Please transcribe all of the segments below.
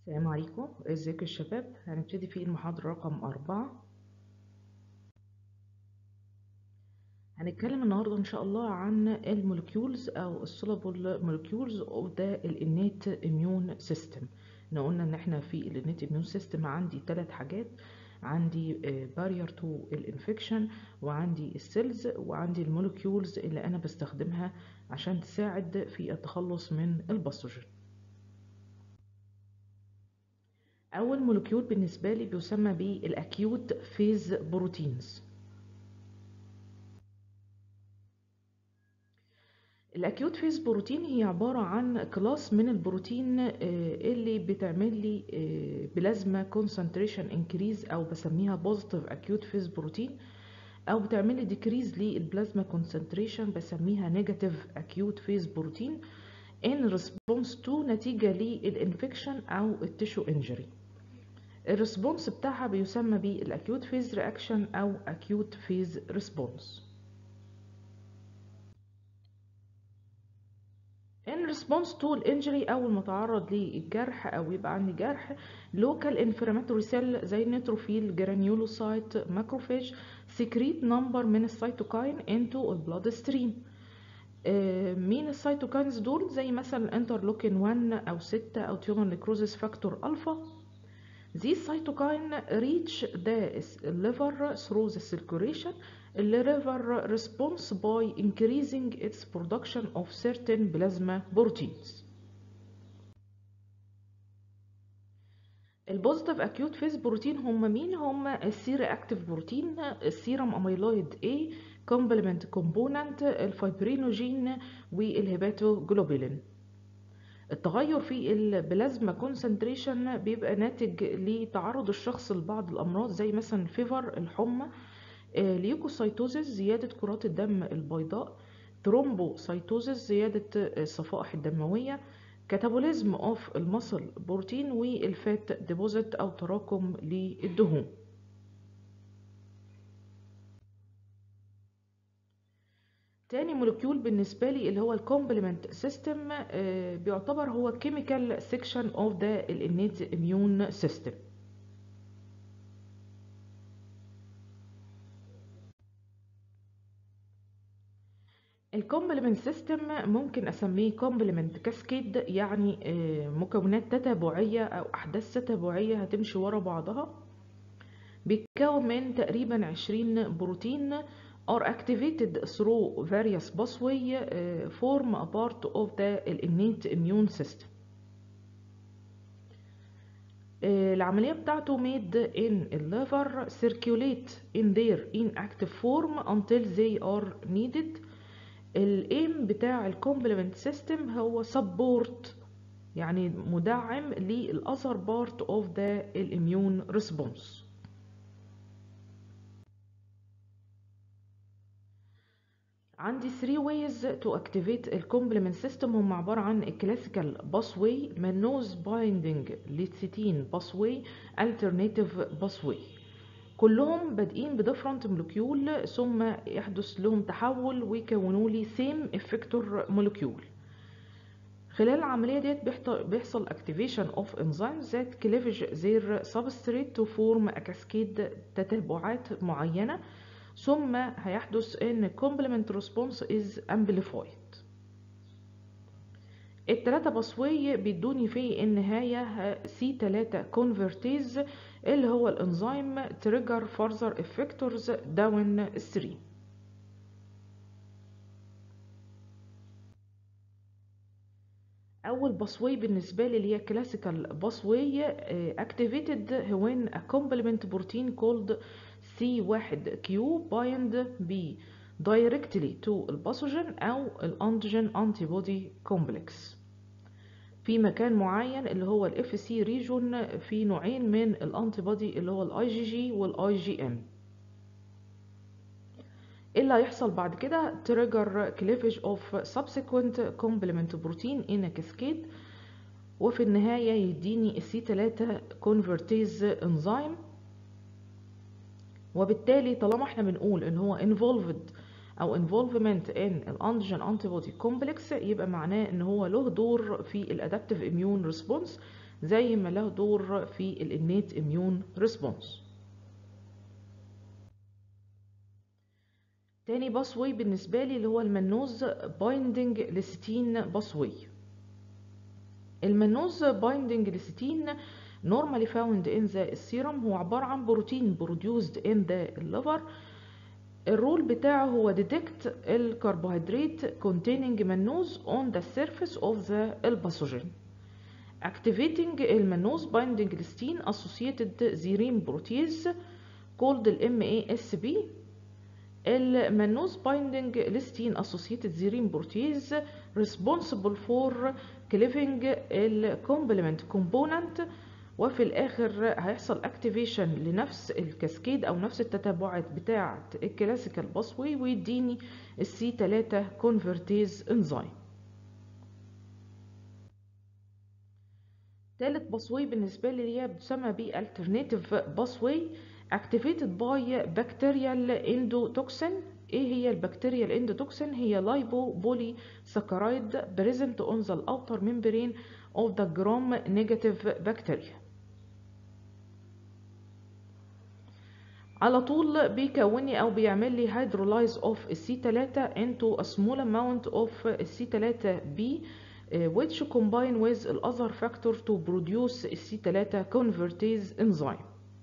السلام عليكم ازيكم يا شباب هنبتدي في المحاضرة رقم أربعة هنتكلم النهاردة إن شاء الله عن المولكيولز أو السولابل مولكيولز أو ده الإنيت إميون سيستم احنا قلنا إن احنا في الإنيت إميون سيستم عندي ثلاث حاجات عندي بارير تو الانفكشن وعندي السيلز وعندي المولكيولز اللي أنا بستخدمها عشان تساعد في التخلص من الباثوجين أول مولكيول بالنسبة لي بيسمى بالأكيوت فيز بروتينز الأكيوت فيز بروتين هي عبارة عن كلاس من البروتين اللي بتعمل لي بلازما كونسنتريشن انكريز أو بسميها بوزيتيف أكيوت فيز بروتين أو بتعمل لي ديكريز للبلازما كونسنتريشن بسميها نيجاتيف أكيوت فيز بروتين in response to نتيجة للإنفكشن أو التشو انجري الريسبونس بتاعها بيسمى بالاكيوت فيز رياكشن او اكيوت فيز ريسبونس ان ريسبونس تو الانجري اول ما اتعرض للجرح او يبقى عندي جرح لوكال انفلاماتوري سيل زي النيتروفيل جرانيولوسايت ماكروفيج سكريت نمبر من السيتوكاين انتو البلاد ستريم مين السيتوكاينز دول زي مثلا انترلوكين 1 او 6 او تيومر نيكروزيس فاكتور الفا These cytokine reach the liver through the circulation. The liver responds by increasing its production of certain plasma proteins. البوزيتيف اكيوت فيز بروتين هم مين هم السي رياكتيف بروتين السيرم اميلويد A كومبلمنت كومبوننت الفايبرينوجين والهيباتوجلوبولين التغير في البلازما كونسنتريشن بيبقى ناتج لتعرض الشخص لبعض الامراض زي مثلا الفيفر الحمى ليوكوسايتوزيس زياده كرات الدم البيضاء ترومبوسايتوزيس زياده الصفائح الدمويه كاتابوليزم اوف المصل بروتين والفات ديبوزيت او تراكم للدهون تاني مولكيول بالنسبة لي اللي هو الكومبلمنت سيستم بيعتبر هو chemical section of the innate immune system الكومبلمنت سيستم ممكن اسميه كومبلمنت كاسكيد يعني مكونات تتابعية او احداث تتابعية هتمشي ورا بعضها بيتكون من تقريبا 20 بروتين are activated through various pathway uh, form a part of the innate immune system. Uh, العملية بتاعته made in the liver circulate in their inactive form until they are needed. الايم بتاع الكومبلمنت سيستم هو support يعني مدعم للأثر part of the immune response. عندي 3 ways to activate الكومبلمنت سيستم هم عبارة عن الكلاسيكال باسواي منوز بايندنج ليتسيتين باسواي alternative باسواي كلهم بادئين بديفرنت مولكيول ثم يحدث لهم تحول ويكونوا لي سيم افكتور مولكيول خلال العملية ديت بيحصل activation of enzymes that cleavage their substrate to form a cascade تتابعات معينة ثم هيحدث ان complement response is amplified التلاتة بصوي بيدوني في النهاية سي تلاتة كونفرتيز اللي هو الانزيم تريجر فارزر افكتورز داون ستريم اول بصوي بالنسبه لي اللي هي كلاسيكال بصوي activated when a complement protein called C1Q bind B directly to الباثوجين أو الأنتيجين antibody complex في مكان معين اللي هو ال FC region في نوعين من الانتيبودي اللي هو ال IgG وال IgM اللي هيحصل بعد كده trigger cleavage of subsequent complement protein in a cascade وفي النهاية يديني السي 3 convertase enzyme وبالتالي طالما احنا بنقول ان هو involved او involvement in الانتيجين antibody complex يبقى معناه ان هو له دور في الادابتيف immune response زي ما له دور في الانيت اميون ريسبونس تاني باسوي بالنسبة لي اللي هو المنوز بايندنج لستين باسوي المنوز بايندنج لستين normally found in the serum هو عبارة عن بروتين produced in the liver الرول بتاعه هو detect الكربوهيدرات containing mannose on the surface of the الباثوجين activating المنوز binding لستين associated serine protease called ال MASB المنوز بايندنج لستين associated serine protease responsible for cleaving الكومبلمنت component وفي الاخر هيحصل اكتيفيشن لنفس الكاسكيد او نفس التتابعات بتاعه الكلاسيكال باسوي ويديني السي 3 كونفرتيز انزيم تالت باسوي بالنسبه لي هي بتسمى ب alternative باسوي activated by bacterial endotoxin ايه هي البكتيريا الاندوتوكسين هي لايبو بولي ساكرايد present on the outer membrane of the gram negative bacteria على طول بيكوني او بيعمل لي hydrolyze of السي 3 into a small amount of السي 3 B which combine with other factor to produce السي 3 convertase enzyme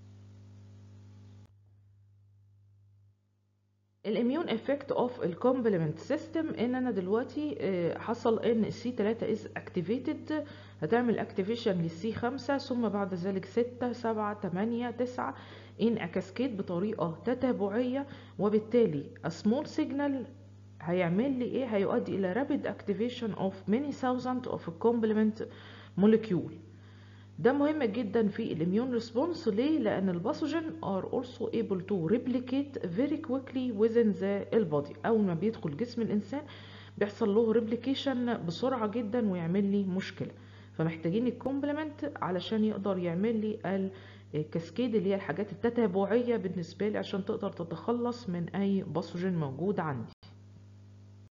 الاميون افكت اوف الكومبلمنت سيستم ان انا دلوقتي حصل ان السي 3 از اكتيفيتد هتعمل اكتيفيشن للسي 5 ثم بعد ذلك 6 7 8 9 ان اكاسكيد بطريقه تتابعيه وبالتالي سمول سيجنال هيعمل لي ايه هيؤدي الى رابيد اكتيفيشن اوف many thousand of complement molecule ده مهم جدا في الاميون ريسبونس ليه لان الباثوجين are also able to replicate very quickly within the البادي اول ما بيدخل جسم الانسان بيحصل له ريبليكيشن بسرعه جدا ويعمل لي مشكله فمحتاجين الكومبلمنت علشان يقدر يعمل لي الكاسكيد اللي هي الحاجات التتابعيه بالنسبه لي عشان تقدر تتخلص من اي باثوجين موجود عندي